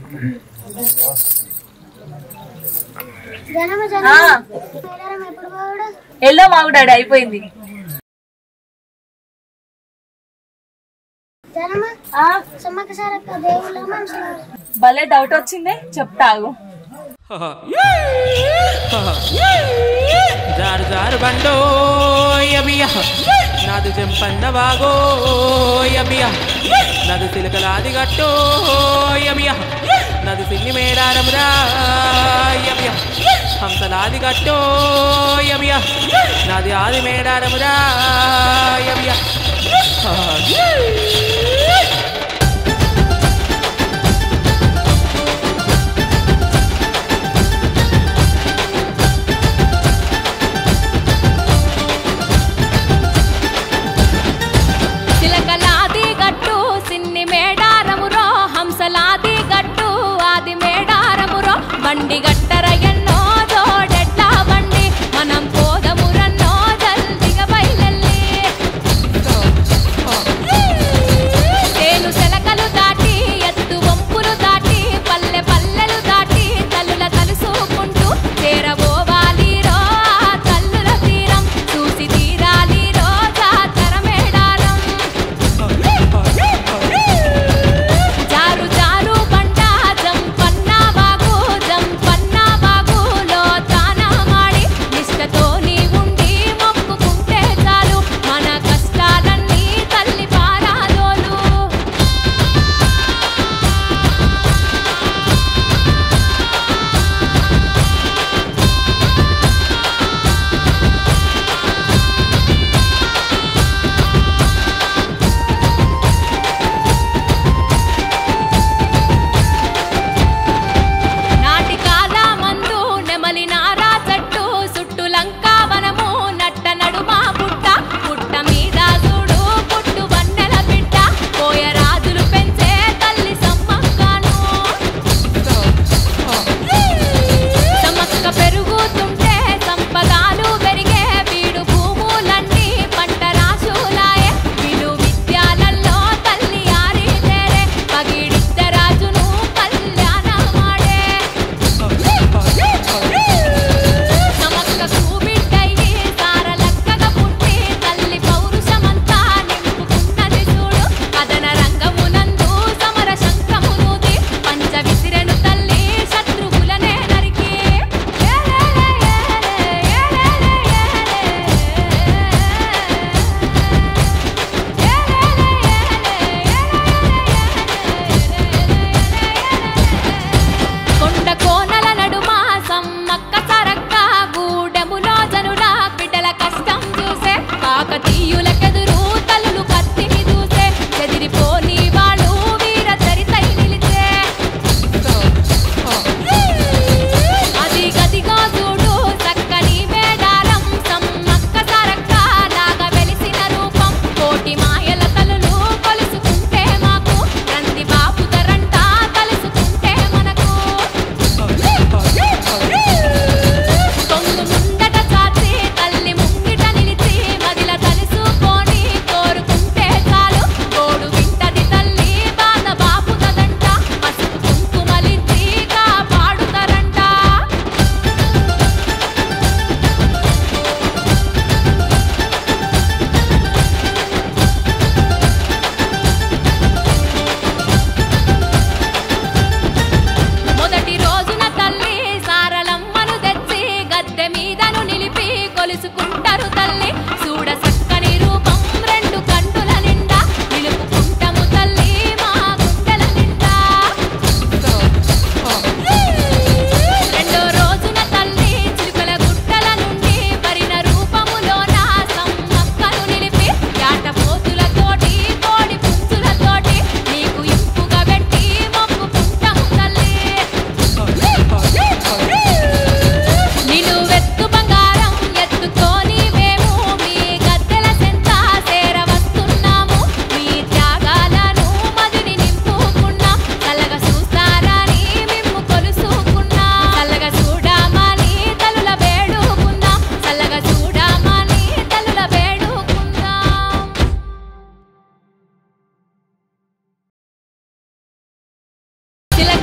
జనమ ఆ, జనమ మేడారం ఎప్పుడు పోవడు ఎల్లో మాకు డాడీ అయిపోయింది జనమ ఆ, సమ్మక్క సారక్క దేవుళ్ళ మనుషులు భలే డౌట్ వచ్చిందే చెప్తాగు జారు జారు బండో యబియ నాదు జంపన్న బాగో యబియ నదు తిలకలాది గట్టో యబియ నదు సిన్ని మేడారమురా యబియ హంసలాది గట్టో యబియ నాది ఆది మేడారమురా యబియ చిలకలాది గట్టు సిన్ని మేడారమురో హంసలాది గట్టు ఆది మేడారమురో బండి గట్టర ఎన్నో జోడెట్ల బండి మనం పోదమురన్నో జల్దిగా బయలెల్లి తేను సెలకలు దాటి ఎత్తు వంపులు దాటి పల్లె పల్లెలు దాటి తల్లుల తలుసుకుంటూ చేరబోవాలి రో ఆ తల్లుల తీరం చూసి తీరాలి రో జాతర మేడారం జారు జారు బండ జంపన్న బాగు జంపన్న బాగు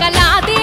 సిలకలాది